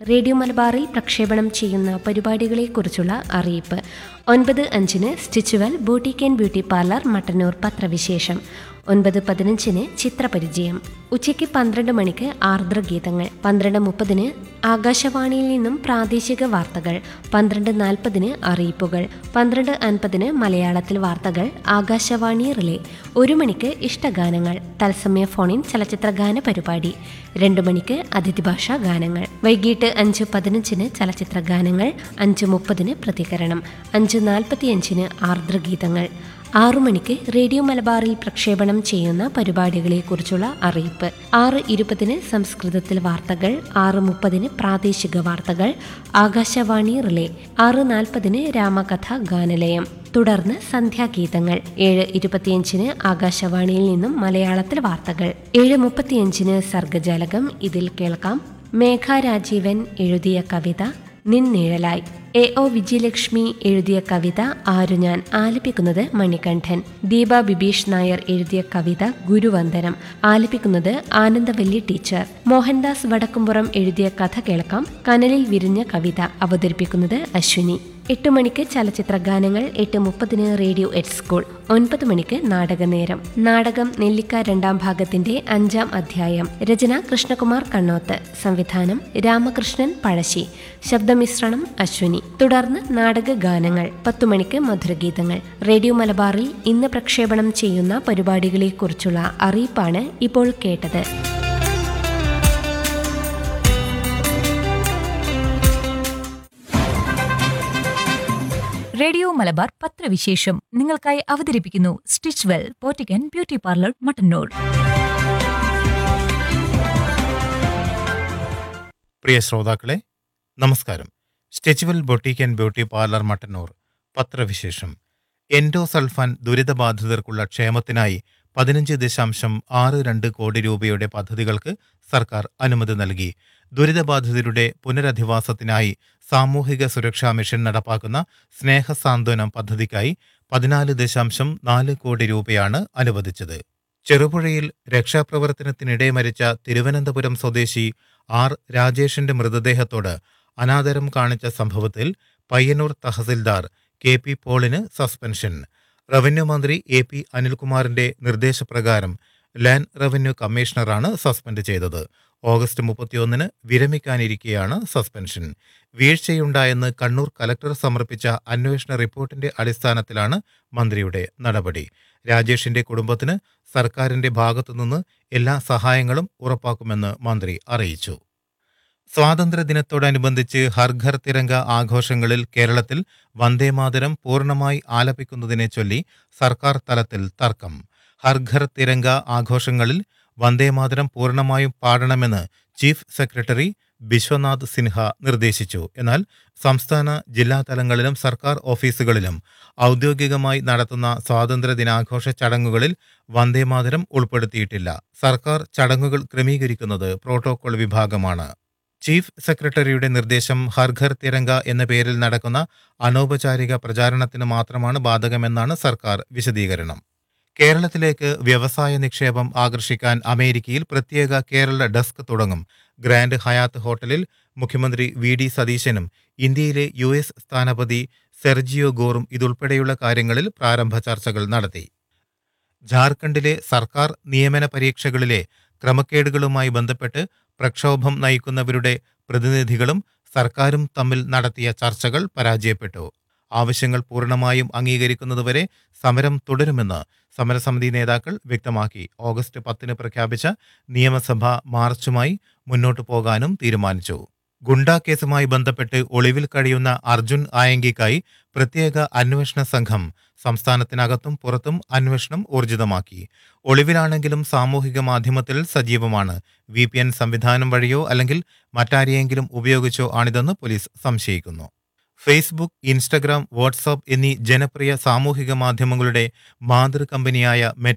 radio മലബാറിൽ പ്രക്ഷേപണം ചെയ്യുന്ന പരിപാടികളെക്കുറിച്ചുള്ള അറിയിപ്പ് ഒൻപത് അഞ്ചിന് Stitchwell boutique and beauty parlour Mattannur പത്രവിശേഷം ഒൻപത് പതിനഞ്ചിന് ചിത്രപരിചയം ഉച്ചയ്ക്ക് പന്ത്രണ്ട് മണിക്ക് ആർദ്രഗീതങ്ങൾ പന്ത്രണ്ട് മുപ്പതിന് ആകാശവാണിയിൽ നിന്നും പ്രാദേശിക വാർത്തകൾ പന്ത്രണ്ട് നാൽപ്പതിന് അറിയിപ്പുകൾ പന്ത്രണ്ട് അൻപതിന് മലയാളത്തിൽ വാർത്തകൾ ആകാശവാണി റിലേ ഒരു മണിക്ക് ഇഷ്ടഗാനങ്ങൾ തത്സമയ ഫോണിൻ ചലച്ചിത്ര ഗാന പരിപാടി രണ്ടു മണിക്ക് അതിഥിഭാഷാ ഗാനങ്ങൾ വൈകിട്ട് അഞ്ച് പതിനഞ്ചിന് ചലച്ചിത്ര ഗാനങ്ങൾ അഞ്ച് മുപ്പതിന് പ്രതികരണം അഞ്ച് നാൽപ്പത്തിയഞ്ചിന് ആർദ്രഗീതങ്ങൾ ആറു മണിക്ക് റേഡിയോ മലബാറിൽ പ്രക്ഷേപണം ചെയ്യുന്ന പരിപാടികളെക്കുറിച്ചുള്ള അറിയിപ്പ് ആറ് ഇരുപതിന് സംസ്കൃതത്തിൽ വാർത്തകൾ ആറ് മുപ്പതിന് പ്രാദേശിക വാർത്തകൾ ആകാശവാണി റിലേ ആറ് നാൽപ്പതിന് രാമകഥ ഗാനലയം തുടർന്ന് സന്ധ്യാഗീതങ്ങൾ ഏഴ് ഇരുപത്തിയഞ്ചിന് ആകാശവാണിയിൽ നിന്നും മലയാളത്തിൽ വാർത്തകൾ ഏഴ് മുപ്പത്തിയഞ്ചിന് സർഗജാലകം ഇതിൽ കേൾക്കാം മേഘ രാജീവൻ എഴുതിയ കവിത നിന്നിഴലായി എ ഒ വിജയലക്ഷ്മി എഴുതിയ കവിത ആരു ഞാൻ ആലപിക്കുന്നത് മണികണ്ഠൻ ദീപ ബിബീഷ് നായർ എഴുതിയ കവിത ഗുരുവന്ദനം ആലപിക്കുന്നത് ആനന്ദവല്ലി ടീച്ചർ മോഹൻദാസ് വടക്കുംപുറം എഴുതിയ കഥ കേൾക്കാം കനലിൽ വിരിഞ്ഞ കവിത അവതരിപ്പിക്കുന്നത് അശ്വിനി എട്ട് മണിക്ക് ചലച്ചിത്ര ഗാനങ്ങൾ എട്ട് മുപ്പതിന് റേഡിയോ എറ്റ് സ്കൂൾ ഒൻപത് മണിക്ക് നാടകനേരം നാടകം നെല്ലിക്ക രണ്ടാം ഭാഗത്തിന്റെ അഞ്ചാം അധ്യായം രചന കൃഷ്ണകുമാർ കണ്ണോത്ത് സംവിധാനം രാമകൃഷ്ണൻ പഴശ്ശി ശബ്ദമിശ്രണം അശ്വിനി തുടർന്ന് നാടക ഗാനങ്ങൾ പത്തു മണിക്ക് മധുരഗീതങ്ങൾ റേഡിയോ മലബാറിൽ ഇന്ന് പ്രക്ഷേപണം ചെയ്യുന്ന പരിപാടികളെക്കുറിച്ചുള്ള അറിയിപ്പാണ് ഇപ്പോൾ കേട്ടത് റേഡിയോ മലബാർ പത്രവിശേഷം നിങ്ങൾക്കായി അവതരിപ്പിക്കുന്നു സ്റ്റിച്ച് വെൽ പോറ്റിക്കൻ ബ്യൂട്ടി പാർലർ മട്ടന്നൂർ പ്രിയ ശ്രോതാക്കളെ നമസ്കാരം Stitchwell boutique and beauty parlour Mattannur പത്രവിശേഷം എൻഡോസൾഫാൻ ദുരിതബാധിതർക്കുള്ള ക്ഷേമത്തിനായി പതിനഞ്ച് ദശാംശം ആറ് രണ്ട് കോടി രൂപയുടെ പദ്ധതികൾക്ക് സർക്കാർ അനുമതി നൽകി ദുരിതബാധിതരുടെ പുനരധിവാസത്തിനായി സാമൂഹിക സുരക്ഷാ മിഷൻ നടപ്പാക്കുന്ന സ്നേഹസാന്ത്വനം പദ്ധതിക്കായി പതിനാല് ദശാംശം നാല് കോടി രൂപയാണ് അനുവദിച്ചത് ചെറുപുഴയിൽ രക്ഷാപ്രവർത്തനത്തിനിടെ മരിച്ച തിരുവനന്തപുരം സ്വദേശി ആർ രാജേഷിന്റെ മൃതദേഹത്തോട് അനാദരം കാണിച്ച സംഭവത്തിൽ പയ്യന്നൂർ തഹസിൽദാർ കെ പി പോളിന് സസ്പെൻഷൻ റവന്യൂ മന്ത്രി എ പി അനിൽകുമാറിന്റെ നിർദ്ദേശപ്രകാരം ലാൻഡ് റവന്യൂ കമ്മീഷണറാണ് സസ്പെൻഡ് ചെയ്തത് ഓഗസ്റ്റ് മുപ്പത്തിയൊന്നിന് വിരമിക്കാനിരിക്കെയാണ് സസ്പെൻഷൻ വീഴ്ചയുണ്ടായെന്ന് കണ്ണൂർ കലക്ടർ സമർപ്പിച്ച അന്വേഷണ റിപ്പോർട്ടിന്റെ അടിസ്ഥാനത്തിലാണ് മന്ത്രിയുടെ നടപടി രാജേഷിന്റെ കുടുംബത്തിന് സർക്കാരിന്റെ ഭാഗത്തുനിന്ന് എല്ലാ സഹായങ്ങളും ഉറപ്പാക്കുമെന്ന് മന്ത്രി അറിയിച്ചു സ്വാതന്ത്ര്യദിനത്തോടനുബന്ധിച്ച് ഹർഘർ തിരങ്ക ആഘോഷങ്ങളിൽ കേരളത്തിൽ വന്ദേമാതരം പൂർണ്ണമായി ആലപിക്കുന്നതിനെ ചൊല്ലി സർക്കാർ തലത്തിൽ തർക്കം ഹർഘർ തിരങ്ക ആഘോഷങ്ങളിൽ വന്ദേമാതരം പൂർണ്ണമായും പാടണമെന്ന് ചീഫ് സെക്രട്ടറി ബിശ്വനാഥ് സിൻഹ നിർദ്ദേശിച്ചു എന്നാൽ സംസ്ഥാന ജില്ലാ തലങ്ങളിലും സർക്കാർ ഓഫീസുകളിലും ഔദ്യോഗികമായി നടത്തുന്ന സ്വാതന്ത്ര്യ ദിനാഘോഷ ചടങ്ങുകളിൽ വന്ദേമാതരം ഉൾപ്പെടുത്തിയിട്ടില്ല സർക്കാർ ചടങ്ങുകൾ ക്രമീകരിക്കുന്നത് പ്രോട്ടോകോൾ വിഭാഗമാണ് ചീഫ് സെക്രട്ടറിയുടെ നിർദ്ദേശം ഹർഘർ തിരങ്ക എന്ന പേരിൽ നടക്കുന്ന അനൗപചാരിക പ്രചാരണത്തിന് മാത്രമാണ് ബാധകമെന്നാണ് സർക്കാർ വിശദീകരണം കേരളത്തിലേക്ക് വ്യവസായ നിക്ഷേപം ആകർഷിക്കാൻ അമേരിക്കയിൽ പ്രത്യേക കേരള ഡെസ്ക് തുടങ്ങും ഗ്രാൻഡ് ഹയാത്ത് ഹോട്ടലിൽ മുഖ്യമന്ത്രി വി ഡി സതീശനും ഇന്ത്യയിലെ യു എസ് സ്ഥാനപതി സെർജിയോ ഗോറും ഇതുൾപ്പെടെയുള്ള കാര്യങ്ങളിൽ പ്രാരംഭ ചർച്ചകൾ നടത്തി ജാർഖണ്ഡിലെ സർക്കാർ നിയമന പരീക്ഷകളിലെ ക്രമക്കേടുകളുമായി ബന്ധപ്പെട്ട് പ്രക്ഷോഭം നയിക്കുന്നവരുടെ പ്രതിനിധികളും സർക്കാരും തമ്മിൽ നടത്തിയ ചർച്ചകൾ പരാജയപ്പെട്ടു ആവശ്യങ്ങൾ പൂർണ്ണമായും അംഗീകരിക്കുന്നതുവരെ സമരം തുടരുമെന്ന് സമരസമിതി നേതാക്കൾ വ്യക്തമാക്കി ഓഗസ്റ്റ് പത്തിന് പ്രഖ്യാപിച്ച നിയമസഭ മാർച്ചുമായി മുന്നോട്ടു പോകാനും തീരുമാനിച്ചു ഗുണ്ടാ കേസുമായി ബന്ധപ്പെട്ട് ഒളിവിൽ കഴിയുന്ന അർജുൻ ആയങ്കിക്കായി പ്രത്യേക അന്വേഷണ സംഘം സംസ്ഥാനത്തിനകത്തും പുറത്തും അന്വേഷണം ഊർജിതമാക്കി ഒളിവിലാണെങ്കിലും സാമൂഹിക മാധ്യമത്തിൽ സജീവമാണ് വി പി എൻ സംവിധാനം വഴിയോ അല്ലെങ്കിൽ മറ്റാരെയെങ്കിലും ഉപയോഗിച്ചോ ആണിതെന്ന് പോലീസ് സംശയിക്കുന്നു ഫേസ്ബുക്ക് ഇൻസ്റ്റഗ്രാം വാട്സാപ്പ് എന്നീ ജനപ്രിയ സാമൂഹിക മാധ്യമങ്ങളുടെ മാതൃ കമ്പനിയായ മെറ്റ